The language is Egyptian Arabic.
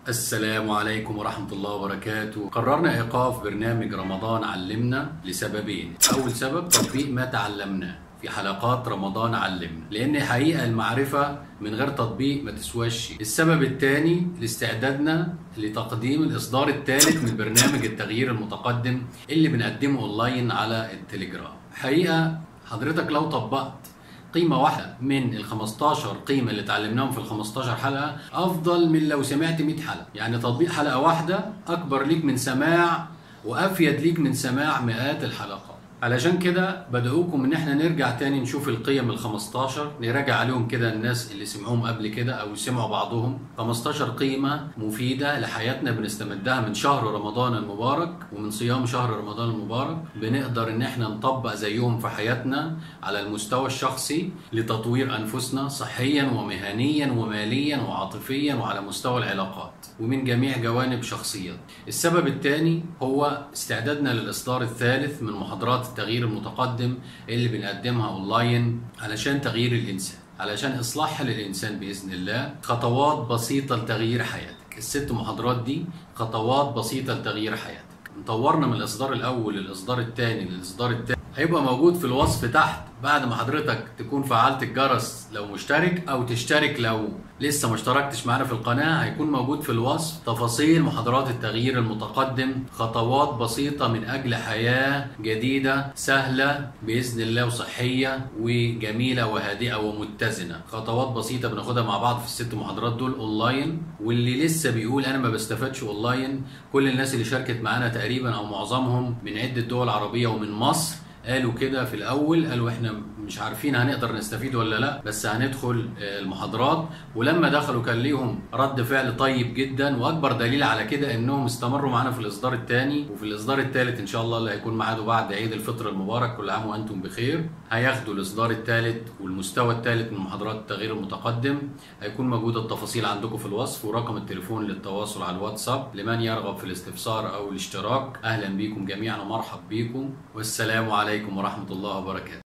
السلام عليكم ورحمة الله وبركاته قررنا إيقاف برنامج رمضان علمنا لسببين أول سبب تطبيق ما تعلمناه في حلقات رمضان علمنا لأن حقيقة المعرفة من غير تطبيق ما تسواش شيء السبب الثاني لاستعدادنا لتقديم الإصدار الثالث من برنامج التغيير المتقدم اللي بنقدمه أونلاين على التليجرام حقيقة حضرتك لو طبقت قيمة واحدة من ال 15 قيمة اللي اتعلمناهم في ال 15 حلقة أفضل من لو سمعت 100 حلقة، يعني تطبيق حلقة واحدة أكبر ليك من سماع وأفيد ليك من سماع مئات الحلقات. علشان كده بدعوكم ان احنا نرجع تاني نشوف القيم ال 15 نراجع عليهم كده الناس اللي سمعوهم قبل كده او سمعوا بعضهم 15 قيمة مفيدة لحياتنا بنستمدها من شهر رمضان المبارك ومن صيام شهر رمضان المبارك بنقدر ان احنا نطبق زيهم في حياتنا على المستوى الشخصي لتطوير انفسنا صحيا ومهنيا وماليا وعاطفيا وعلى مستوى العلاقات ومن جميع جوانب شخصيات السبب الثاني هو استعدادنا للاصدار الثالث من محاضرات التغيير المتقدم اللي بنقدمها اونلاين علشان تغيير الانسان علشان اصلاح للانسان باذن الله خطوات بسيطه لتغيير حياتك الست محاضرات دي خطوات بسيطه لتغيير حياتك مطورنا من الاصدار الاول للاصدار الثاني للاصدار الثاني هيبقى موجود في الوصف تحت بعد ما حضرتك تكون فعلت الجرس لو مشترك او تشترك لو لسه ما اشتركتش معانا في القناه هيكون موجود في الوصف تفاصيل محاضرات التغيير المتقدم خطوات بسيطه من اجل حياه جديده سهله باذن الله وصحيه وجميله وهادئه ومتزنه خطوات بسيطه بناخدها مع بعض في الست محاضرات دول اونلاين واللي لسه بيقول انا ما بستفادش اونلاين كل الناس اللي شاركت معانا تقريبا او معظمهم من عده دول عربيه ومن مصر قالوا كده في الاول قالوا احنا مش عارفين هنقدر نستفيد ولا لا بس هندخل المحاضرات ولما دخلوا كان ليهم رد فعل طيب جدا واكبر دليل على كده انهم استمروا معانا في الاصدار الثاني وفي الاصدار الثالث ان شاء الله اللي هيكون ميعاده بعد عيد الفطر المبارك كل عام وانتم بخير هياخدوا الاصدار الثالث والمستوى الثالث من محاضرات التغيير المتقدم هيكون موجوده التفاصيل عندكم في الوصف ورقم التليفون للتواصل على الواتساب لمن يرغب في الاستفسار او الاشتراك اهلا بيكم جميعا ومرحب بيكم والسلام عليكم ورحمه الله وبركاته